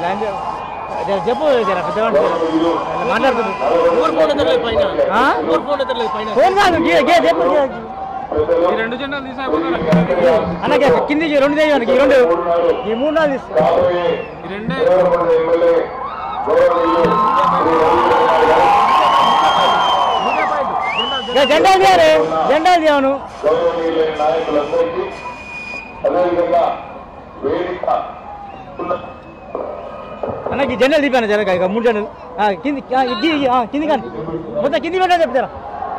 ఆయన చె- జర చెప్పు జర పెద్దవాడు మాట్లాడుతుంది ఊరు ఫోన్ ఎత్తలేదు పైన ఆ? ఊరు ఫోన్ ఎత్తలేదు పైన ఫోన్ కాదు గే గే చెప్పు గే. ఈ రెండు జెండాలు తీసాయిపోతారా అన్న గే, కింది ఈ రెండు చేయడానికి ఈ రెండు ఈ మూడు నాలుగు తీసు ఈ రెండే గే, జెండాలు తీయాలి జెండాలు తీయను గౌరవనీయులైన నాయకులందరికీ అదేవిధంగా వేదిక ఉన్న అన్నకి జెండాలు తీపాను జర ఇక మూడు జెండాలు ఆ, కింది ఆ, ఇది ఇది, ఆ, కింది కానీ మొత్తం కింది పెట్టా చెప్తారా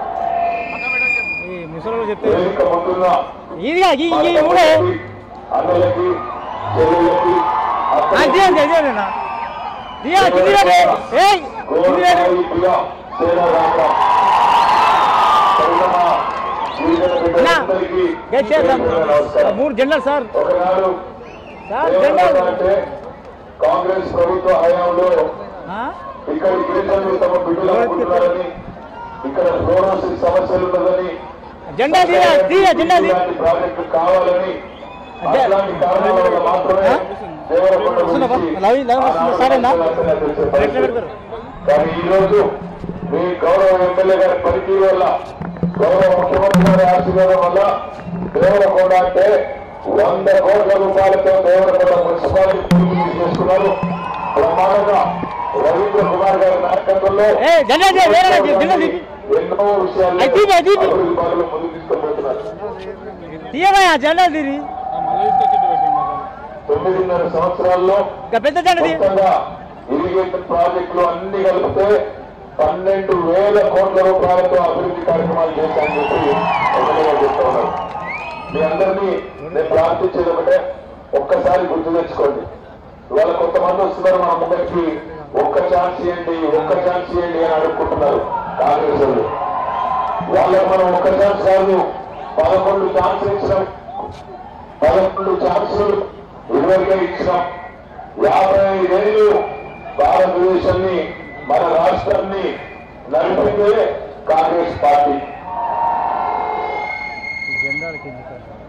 ఈ ముసలు చెప్తే వేదిక ముందున్న ఇదిగా ఈ ఈ మూడే అన్నలకి చెల్లెలకి ఆ, తీయండి తీయండి అన్న తీయా కింది పెట్టే ఏయ్ కింది పెట్టే గౌరవనీయులుగా సేనారామ పరిణమ గిరిజన బిడ్డలందరికీ గే చేద్దాం నమస్కారం మూడు జెండాలు సార్ ఒకనాడు సార్ జెండాలు అంటే కాంగ్రెస్ ప్రభుత్వ హయాంలో ఆ? ఇక్కడ గిరిజనులు తమ బిడ్డలు అనుకుంటున్నారని ఇక్కడ ఫ్లోరోసిస్ సమస్యలు ఉన్నదని జెండా తీయ తీయ జెండా తీయ ఇలాంటి ప్రాజెక్టు కావాలని అదే. అట్లాంటి కారణాల వల్ల మాత్రమే ఆ? దేవరకొండ వస్తున్నావా? గురించి లవ్ యూ, లవ్ యూ, ఆనాడు సరేనా? ప్రజలందరూ తెలిసే ఎట్లా పరిస్థితి. పెడతారు? కానీ ఈ రోజు మీ గౌరవ ఎమ్మెల్యే గారి పనితీరు వల్ల గౌరవ ముఖ్యమంత్రి గారి ఆశీర్వాదం వల్ల దేవరకొండ అంటే వంద కోట్ల రూపాయలతో దేవరకొండ మున్సిపాలిటీ పూర్తి చేసుకున్నారు బ్రహ్మాండంగా రవీంద్ర కుమార్ గారి నాయకత్వంలో ఏ జెండా తీయ వేరే జెండా తీ ఎన్నో విషయాలు అది తీపి, అది తీపి. అభివృద్ధి పనులు ముందుకు తీసుకుపోతున్నారు తీయవా జెండా తీరి తొమ్మిదిన్నర సంవత్సరాల్లో ఇక పెద్ద జెండా తీ మొత్తంగా ఇరిగేషన్ ప్రాజెక్టులు అన్ని కలిపితే పన్నెండు వేల కోట్ల రూపాయలతో అభివృద్ధి కార్యక్రమాలు చేశామని చెప్పి ఎమ్మెల్యేగా చెప్తా ఉన్నారు మీ అందరినీ నేను ప్రార్థించేది ఒకటే ఒక్కసారి గుర్తు తెచ్చుకోండి ఇవాళ కొంతమంది వస్తున్నారు మన ముందరికి ఒక్క ఛాన్స్ ఇవ్వండి ఒక్క ఛాన్స్ ఇవ్వండి అని అడుక్కుంటున్నారు కాంగ్రెస్ వాళ్ళు వాళ్ళకి మనం ఒక్క ఛాన్స్ కాదు పదకొండు ఛాన్సులు ఇచ్చినాం పదకొండు ఛాన్సులు ఇదివరకే ఇచ్చినాం యాభై ఐదేళ్ళు భారతదేశాన్ని మన రాష్ట్రాన్ని నడిపిందే కాంగ్రెస్ పార్టీ జెండాలు కింది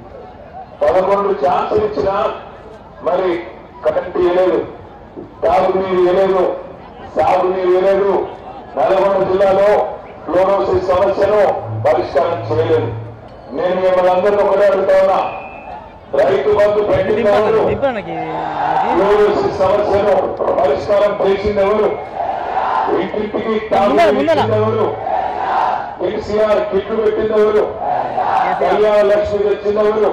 పదకొండు ఛాన్సులు ఇచ్చినా మరి కరెంట్ ఇవ్వలేదు తాగునీరు ఇవ్వలేదు సాగునీరు ఇవ్వలేదు నల్గొండ జిల్లాలో ఫ్లోరోసిస్ సమస్యను పరిష్కారం చేయలేదు నేను మిమ్మల్ని అందరినీ ఒకటే అడుగుతా ఉన్నా రైతు బంధు పెట్టింది ఎవరు? దింపడానికి ఫ్లోరోసిస్ సమస్యను పరిష్కారం చేసింది ఎవరు ఇంటింటికి తాగునీరు ముందర, ముందర. ఇచ్చింది ఎవరు కేసీఆర్ కిట్లు పెట్టింది ఎవరు కళ్యాణ లక్ష్మి తెచ్చింది ఎవరు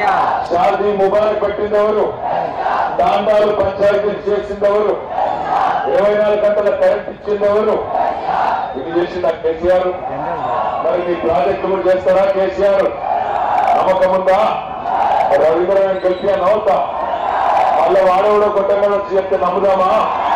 షాదీ ముబారక్ పెట్టింది ఎవరు దాండాలు పంచాయతీలు చేసింది ఎవరు ఇరవై నాలుగు గంటల కరెంట్ ఇచ్చింది ఎవరు ఇది చేసిందా కేసీఆర్ మరి మీ ప్రాజెక్టు కూడా చేస్తారా కేసీఆర్ నమ్మకం ఉందా రవీంద్రనాథ్ గెలిపి నవ్వుతా మళ్ళీ వాడేవాడో కొట్టంగా వచ్చి చెప్తే నమ్ముదామా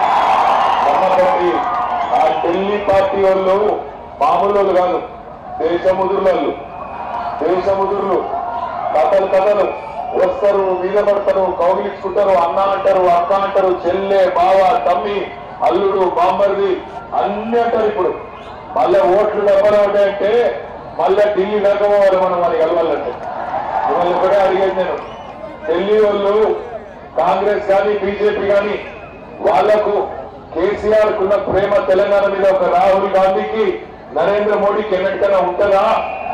నమ్మకండి ఆ ఢిల్లీ పార్టీ వాళ్ళు మామూలు వాళ్ళు కాదు దేశముదురులు వాళ్ళు దేశముదురులు కథలు కథలు వస్తారు మీద పడతారు కౌగిలించుకుంటారు అన్న అంటారు అక్క అంటారు చెల్లె బావ తమ్మి అల్లుడు బాంబర్ది అన్ని అంటారు ఇప్పుడు మళ్ళీ ఓట్లు డబ్బలు ఉంటాయంటే మళ్ళీ ఢిల్లీ దాకా పోవాలి మనం మరి కలవాలంటే మిమ్మల్ని కూడా అడిగేది నేను ఢిల్లీ వాళ్ళు కాంగ్రెస్ కానీ బీజేపీ కానీ వాళ్లకు కేసీఆర్ కున్న ప్రేమ తెలంగాణ మీద ఒక రాహుల్ గాంధీకి నరేంద్ర మోడీకి ఎన్నటికైనా ఉంటుందా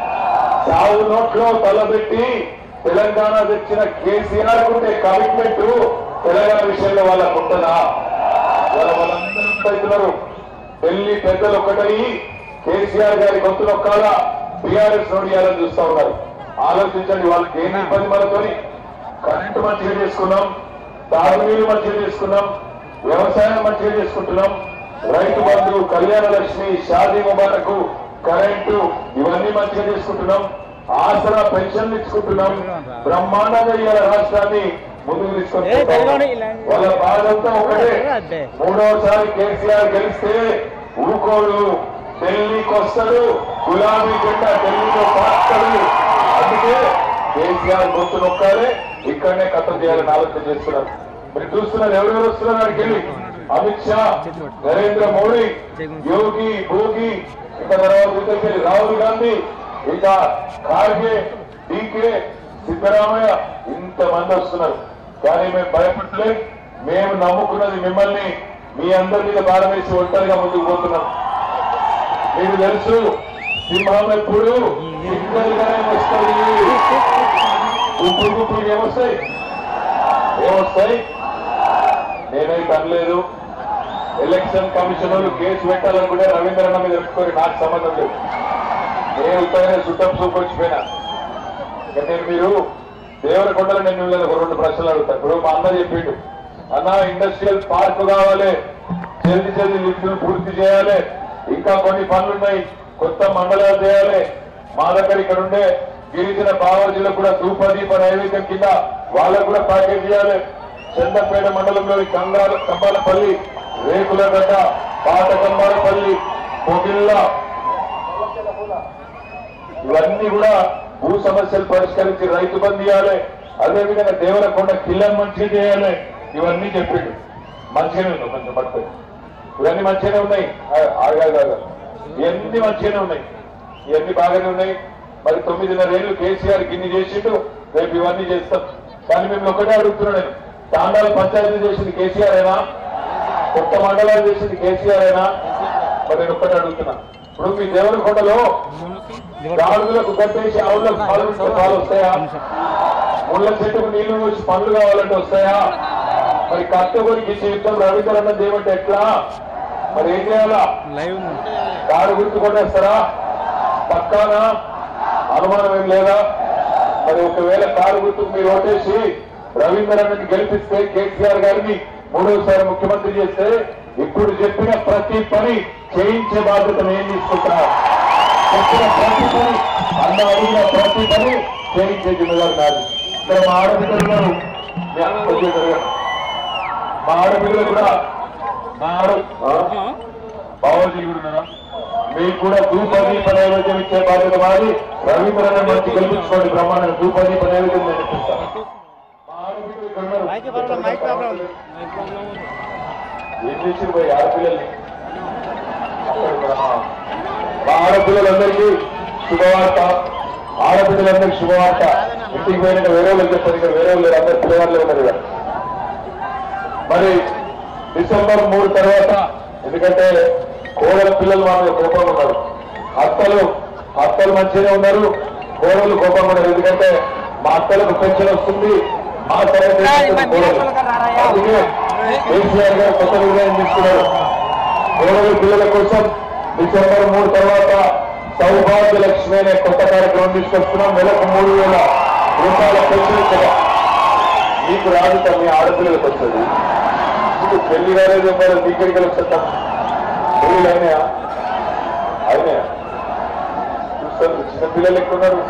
సాగు నోట్లో తలబెట్టి తెలంగాణ తెచ్చిన కేసీఆర్ ఉండే కమిట్మెంట్ తెలంగాణ విషయంలో వాళ్ళకు ఉంటుందా వాళ్ళ వాళ్ళందరూ పెడుతున్నారు ఢిల్లీ పెద్దలు ఒకటై కేసీఆర్ గారి గొంతు నొక్కాల బీఆర్ఎస్ నోడియాలని చూస్తా ఉన్నారు ఆలోచించండి వాళ్ళకి ఏం ఇబ్బంది మనతోని కరెంటు మంచిగా చేసుకున్నాం తాగునీరు మంచిగా చేసుకున్నాం వ్యవసాయం మంచిగా చేసుకుంటున్నాం రైతు బంధు కళ్యాణ లక్ష్మి షాదీ ముబారకు కరెంటు ఇవన్నీ మంచిగా చేసుకుంటున్నాం ఆసరా పెన్షన్ ఇచ్చుకుంటున్నాం బ్రహ్మాండంగా ఇవాళ రాష్ట్రాన్ని ముందుకు ఏ, తీసుకొచ్చుకుంటాం తెలంగాణ ఇలా- వాళ్ళ బాధంతా ఒకటే అదే. మూడోసారి కేసీఆర్ గెలిస్తే ఊకోడు ఢిల్లీకి వస్తాడు గులాబీ జెండా ఢిల్లీలో పాస్తాడు అందుకే కేసీఆర్ గుర్తు నొక్కాలి ఇక్కడనే కథ చేయాలని ఆలోచన చేస్తున్నారు మీరు చూస్తున్నారు ఎవరెవరు వస్తున్నారు అక్కడికి వెళ్ళి అమిత్ షా నరేంద్ర మోడీ యోగి భోగి ఇక తర్వాత ఇక్కడికి వెళ్ళి రాహుల్ గాంధీ ఇక ఖార్గే డీకే సిద్ధరామయ్య ఇంతమంది వస్తున్నారు కానీ మేము భయపడలేదు మేము నమ్ముకున్నది మిమ్మల్ని మీ అందరి మీద భారం వేసి ఒంటరిగా ముందుకు పోతున్నాం మీకు తెలుసు సింహం ఎప్పుడు సింగల్గానే వస్తుంది గుంపులు గుంపులు ఏమొస్తాయి ఏమొస్తాయి నేనైతే అనలేదు ఎలక్షన్ కమిషన్ వాళ్ళు కేసు పెట్టాలనుకుంటే రవీంద్రన్న మీద పెట్టుకొని నాకు సంబంధం లేదు నేను ఉత్తగానే సుట్టం చూపొచ్చిపోయినా ఇక నేను మీరు దేవరకొండలో నేను మిమ్మల్ని ఒక రెండు ప్రశ్నలు అడుగుతాను ఇప్పుడు మా అన్న చెప్పిండు అన్న ఇండస్ట్రియల్ పార్క్ కావాలి జల్ది జల్ది లిఫ్టులు పూర్తి చేయాలి ఇంకా కొన్ని పనులు ఉన్నాయి కొత్త మండలాలు చేయాలి మా దగ్గర ఇక్కడ ఉండే గిరిజన బావాజీలకు కూడా ధూపదీప నైవేద్యం కింద వాళ్ళకు కూడా ప్యాకేజ్ చేయాలి చందపేట మండలంలోని కంగాల కంబాలపల్లి రేకులగడ్డ పాత కంబాలపల్లి పొగిళ్ళ ఇవన్నీ కూడా భూ సమస్యలు పరిష్కరించి రైతు బంద్ చేయాలి అదేవిధంగా దేవరకొండ కిల్లని మంచిగా చేయాలి ఇవన్నీ చెప్పిండు మంచిగానే ఉన్నాయి కొంచెం పట్టుకొని ఇవన్నీ మంచిగానే ఉన్నాయి ఆ- ఆగాగు ఆగాగు. ఇవన్నీ మంచిగానే ఉన్నాయి ఇవన్నీ బాగానే ఉన్నాయి మరి తొమ్మిదిన్నర ఏళ్ళు కేసీఆర్ గిన్ని చేసిండు రేపు ఇవన్నీ చేస్తాం కానీ మేము ఒకటే అడుగుతున్నా నేను తాండాల పంచాయతీ చేసింది కేసీఆర్ అయినా కొత్త మండలాలు చేసింది కేసీఆర్ అయినా మరి నేను ఒక్కటే అడుగుతున్నా ఇప్పుడు మీ దేవరకొండలో గాడులకు కట్టేసి ఆవులకు పాలు ఇస్తే పాలు వస్తాయా ముళ్ళ చెట్టుకు నీళ్లు పోసి పండ్లు కావాలంటే వస్తాయా మరి కట్టగొరికి జీవితం రవీంద్రన్న దేవంటే ఎట్లా మరి ఏం చేయాలా లైవ్ కారు గుర్తు కొట్టేస్తారా పక్కానా అనుమానం ఏం లేదా మరి ఒకవేళ కారు గుర్తుకు మీరు ఓటేసి రవీంద్రన్నని గెలిపిస్తే కేసీఆర్ గారిని మూడోసారి ముఖ్యమంత్రి చేస్తే ఇప్పుడు చెప్పిన ప్రతి పని చేయించే బాధ్యత నేను తీసుకుంటున్నా చెప్పిన ప్రతి పని అన్న అడిగిన ప్రతి పని చేయించే జిమ్మగారు నాది ఇక్కడ మా ఆడబిడ్డలు ఉన్నారు. మీ అక్క కొద్దిగా జరగండి. మా ఆడపిల్లలు కూడా మా ఆడ ఆ? బావాజీ కూడా ఉన్నారా మీకు కూడా ధూపదీప నైవేద్యం ఇచ్చే బాధ్యత మాది రవీంద్రనాథ్ మంచి గెలిపించుకోండి బ్రహ్మాండం ధూపదీప నైవేద్యం నేను ఇప్పిస్తాను. మా ఆడబిడ్డలు ఇక్కడ ఉన్నారు. Mic problem, mic problem. ఏం చేసింది పోయి ఆడపిల్లల్ని మా ఆడపిల్లలందరికీ శుభవార్త ఆడపిల్లలందరికీ శుభవార్త ఇంటికి పోయినట్టు వేరే వాళ్ళు చెప్పారు ఇక్కడ వేరే వాళ్ళు లేరు, అందరు పిల్లవాళ్ళే ఉన్నారు ఇక్కడ మరి డిసెంబర్ మూడు తర్వాత ఎందుకంటే కోడల పిల్లలు మా మీద కోపంగా ఉన్నారు అత్తలు అత్తలు మంచిగానే ఉన్నారు కోడలు కోపంగా ఉన్నారు ఎందుకంటే మా అత్తలకు పెన్షన్ వస్తుంది మా సంగతి ఏంటంటే కోడలు. అందుకే కేసీఆర్ గారు కొత్త నిర్ణయం తీసుకున్నారు కోడలి పిల్లల కోసం డిసెంబర్ మూడు తర్వాత సౌభాగ్య లక్ష్మి అనే కొత్త కార్యక్రమం తీసుకొస్తున్నాం నెలకు మూడు వేల రూపాయల పెన్షన్ ఇచ్చగా మీకు రాదు మీ ఆడపిల్లలకు వస్తుంది మీకు పెళ్లి కాలేదు మరి మీకెళ్ళి వస్తుందా పెళ్లి అయినాయా అయినాయా చూస్తారు చిన్న పిల్లలు ఎక్కున్నారు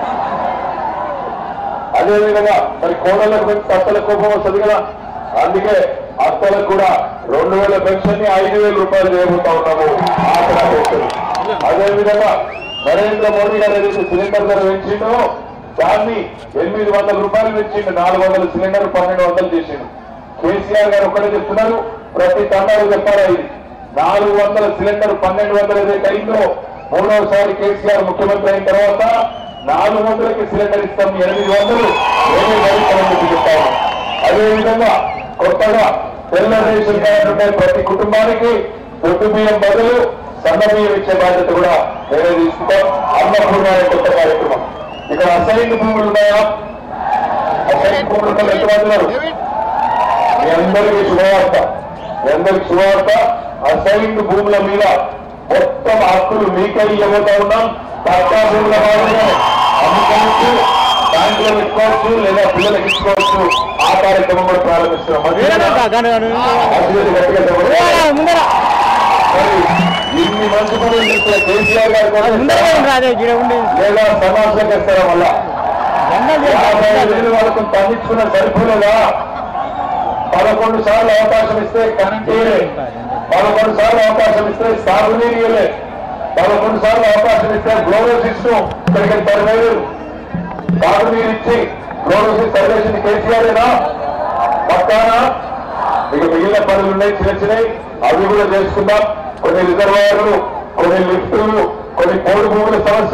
అదే విధంగా మరి కోడళ్ళకు పెంచి అత్తల కోపం వస్తుంది కదా అందుకే అత్తలకు కూడా రెండు వేల పెన్షన్ ని ఐదు వేల రూపాయలు చేయబోతా ఉన్నాము ఆసరా పెన్షన్ అదే విధంగా నరేంద్ర మోడీ గారు ఏదైతే సిలిండర్ ధర పెంచిండో దాన్ని ఎనిమిది వందల రూపాయలు పెంచిండు నాలుగు వందల సిలిండర్ పన్నెండు వందలు చేసిండు కేసీఆర్ గారు ఒక్కడే చెప్తున్నారు ప్రతి తండాలు చెప్పారా ఇది నాలుగు వందల సిలిండర్ పన్నెండు వందలు ఏదైతే అయిందో మూడవసారి కేసీఆర్ ముఖ్యమంత్రి అయిన తర్వాత నాలుగు వందలకి సిలిండర్ ఇస్తాం ఎనిమిది వందలు ఏమీ భరిస్తామని చెప్పి చెప్తాము అదేవిధంగా కొత్తగా తెల్ల రేషన్ కార్డు ఉండే ప్రతి కుటుంబానికి దొడ్డు బియ్యం బదులు సన్న బియ్యం ఇచ్చే బాధ్యత కూడా వేరే తీసుకుంటాం అన్నపూర్ణ అనే కొత్త కార్యక్రమం ఇక్కడ అసైన్ భూములు ఉన్నాయా అసైన్ భూములు ఉన్న ఎంతమంది ఉన్నారు మీ అందరికీ శుభవార్త మీ అందరికీ శుభవార్త అసైన్డ్ భూముల మీద మొత్తం హక్కులు మీకే ఇవ్వబోతా ఉన్నాం పక్కా భూముల మాదిరిగా అమ్ముకోవచ్చు బ్యాంకులో పెట్టుకోవచ్చు లేదా పిల్లలకి ఇచ్చుకోవచ్చు ఆ కార్యక్రమం కూడా ప్రారంభిస్తున్నాం వేరేనా మధ్యలో గాను గాను అభివృద్ధి గట్టిగా చెప్పండి. ముందర మరి ఇన్ని మంచి పనులు చేసిన కేసీఆర్ గారు కూడా ముందర రాదే గిడ ఉండి లేదా సమాజం చేస్తారా మళ్ళా యాభై ఐదు వేలు వాళ్ళకు పండించుకున్న సరిపోలేదా పదకొండు సార్లు అవకాశం ఇస్తే కరెంట్ ఇయ్యలే పదకొండు సార్లు అవకాశం ఇస్తే సాగునీరు ఇయ్యలే పదకొండు సార్లు అవకాశం ఇస్తే గ్లోరోసిస్ ను ఇక్కడికి తరవేరు సాగునీరు ఇచ్చి గ్లోరోసిస్ సర్వేషన్ కేసీఆర్ఏనా పక్కానా ఇక మిగిలిన పనులు ఉన్నాయి చిన్న చిన్నవి అవి కూడా చేసుకుందాం కొన్ని రిజర్వాయర్లు కొన్ని లిఫ్టులు కొన్ని పోడు భూముల సమస్యలు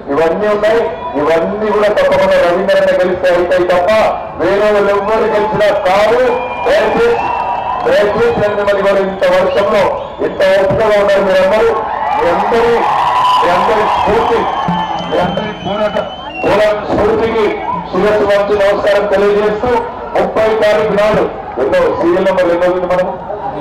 ఇవన్నీ ఉన్నాయి ఇవన్నీ కూడా తప్పకుండా రవీంద్రనే గెలిస్తే అవుతాయి తప్ప వేరే వాళ్ళు ఎవ్వరు గెలిచినా కాదు దయచేసి దయచేసి నన్ను మరి వారు ఇంత వర్షంలో ఇంత ఓపికగా ఉన్నారు మీరందరూ మీ అందరి మీ అందరి స్ఫూర్తి మీ అందరి పోరాట పోరాట స్ఫూర్తికి శిరస్సు వంచి నమస్కారం తెలియజేస్తూ ముప్పై తారీఖు నాడు ఎన్నో సీరియల్ నెంబర్ ఎన్నో ఉంది మనము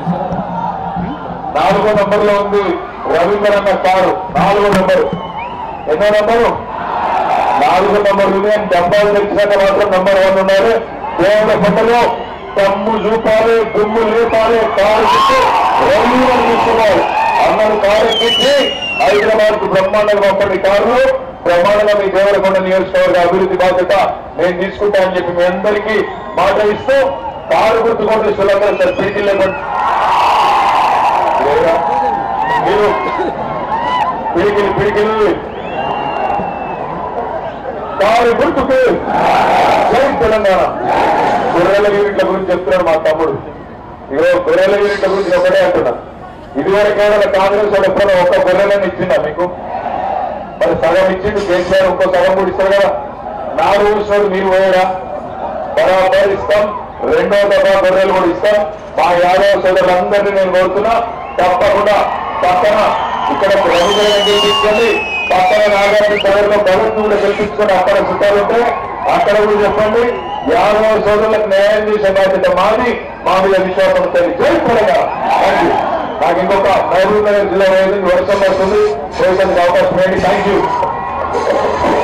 నాలుగో నంబర్ లో ఉంది రవీంద్ర అన్న కారు నాలుగో నంబరు ఎన్నో నంబరు నాలుగో నంబర్ ఉంది అని డబ్బాలు తెచ్చినాక మాత్రం నంబర్ వన్ ఉన్నారు దేవుల పంటలో తమ్ము చూపాలి దుమ్ము లేపాలి కారు చుట్టూ రవీంద్ర తీసుకోవాలి అన్నను కారు ఎక్కించి హైదరాబాద్ కు బ్రహ్మాండంగా పంపండి కారులో బ్రహ్మాండంగా మీ దేవరకొండ నియోజకవర్గ అభివృద్ధి బాధ్యత నేను తీసుకుంటా అని చెప్పి మీ అందరికీ మాట ఇస్తూ కారు గుర్తుకోండి సులభంగా సార్ పీటీ లేకుండా లేదా? మీరు పిడికిలి పిడికిలి కారు గుర్తుకు జై తెలంగాణ గొర్రెల యూనిట్ల గురించి చెప్తున్నాడు మా తమ్ముడు ఇగో గొర్రెల యూనిట్ల గురించి ఒకటే అంటున్నా ఇదివరకైనా కాంగ్రెస్ వాళ్ళు ఎప్పుడైనా ఒక్క గొర్రెలను ఇచ్చిందా మీకు మరి సగం ఇచ్చిండు కేసీఆర్ ఇంకో సగం కూడా ఇస్తారు కదా నా రూల్స్ మీరు పోయారా బరాబర్ ఇస్తాం రెండో దఫా గొర్రెలు కూడా ఇస్తాం మా యాదవ సోదరులందరినీ నేను కోరుతున్నా తప్పకుండా పక్కన ఇక్కడ రవిచంద్రన్ గెలిపించండి పక్కన నాగార్జున సాగర్లో భగత్ కూడా గెలిపించుకొని అక్కడ చుట్టాలు ఉంటే అక్కడ కూడా చెప్పండి యాదవ సోదరులకు న్యాయం చేసే బాధ్యత మాది మా మీద విశ్వాసం ఉంటుంది జై తెలంగాణ థ్యాంక్ యూ నాకు ఇంకొక మహబూబ్ నగర్ జిల్లా వేదిక వర్షం వస్తుంది పోయేందుకు అవకాశం ఏంటి థ్యాంక్ యూ